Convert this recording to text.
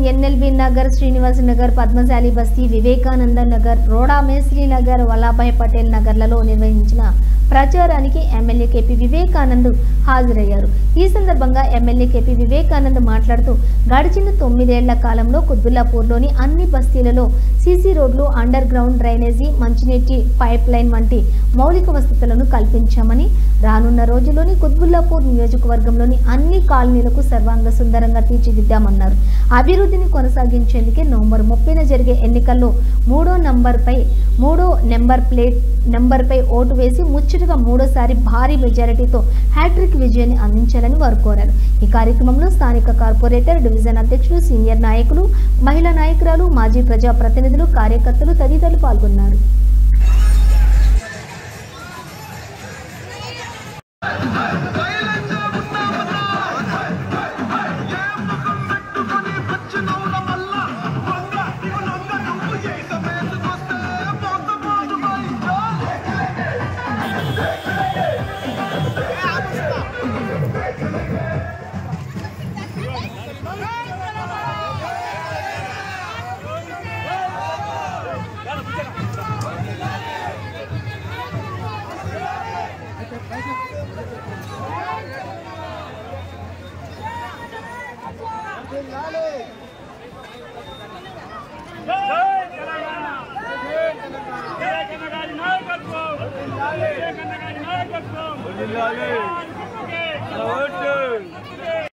NLB Nagar Srinivas Nagar Padmashali బస్తీ వివేకానంద నగర్ రోడా మేస్త్రి నగర్ వల్లాభాయ్ పటేల్ నగర్లలో నిర్వహించిన ప్రచారానికి ఎమ్మెల్యే కేపీ వివేకానంద్ హాజరయ్యారు ఈ సందర్భంగా ఎమ్మెల్యే కేపీ వివేకానంద్ మాట్లాడుతూ గడిచిన తొమ్మిదేళ్ల కాలంలో కుత్బుల్లాపూర్లోని అన్ని బస్తీలలో సీసీ రోడ్లు అండర్ గ్రౌండ్ డ్రైనేజీ మంచినీటి పైప్ లైన్ వంటి మౌలిక వసతులను కల్పించామని రానున్న రోజుల్లోని కుత్బుల్లాపూర్ నియోజకవర్గంలోని అన్ని కాలనీలకు సర్వాంగ సుందరంగా తీర్చిదిద్దామన్నారు అభివృద్ధిని కొనసాగించేందుకే నవంబర్ ముప్పైన జరిగే ఎన్నికల్లో మూడో నంబర్పై మూడో నెంబర్ ప్లేట్ నెంబర్పై ఓటు వేసి ముచ్చటగా మూడోసారి భారీ మెజారిటీతో హ్యాట్రిక్ విజయాన్ని అందించాలని వారు కోరారు ఈ కార్యక్రమంలో స్థానిక కార్పొరేటర్ డివిజన్ అధ్యక్షులు సీనియర్ నాయకులు మహిళా నాయకురాలు మాజీ ప్రజా ప్రతినిధులు కార్యకర్తలు తదితరులు పాల్గొన్నారు జై తెలంగాణ జై తెలంగాణ నాయకత్వం జై తెలంగాణ నాయకత్వం జిల్లాలే ఓకే ఓటు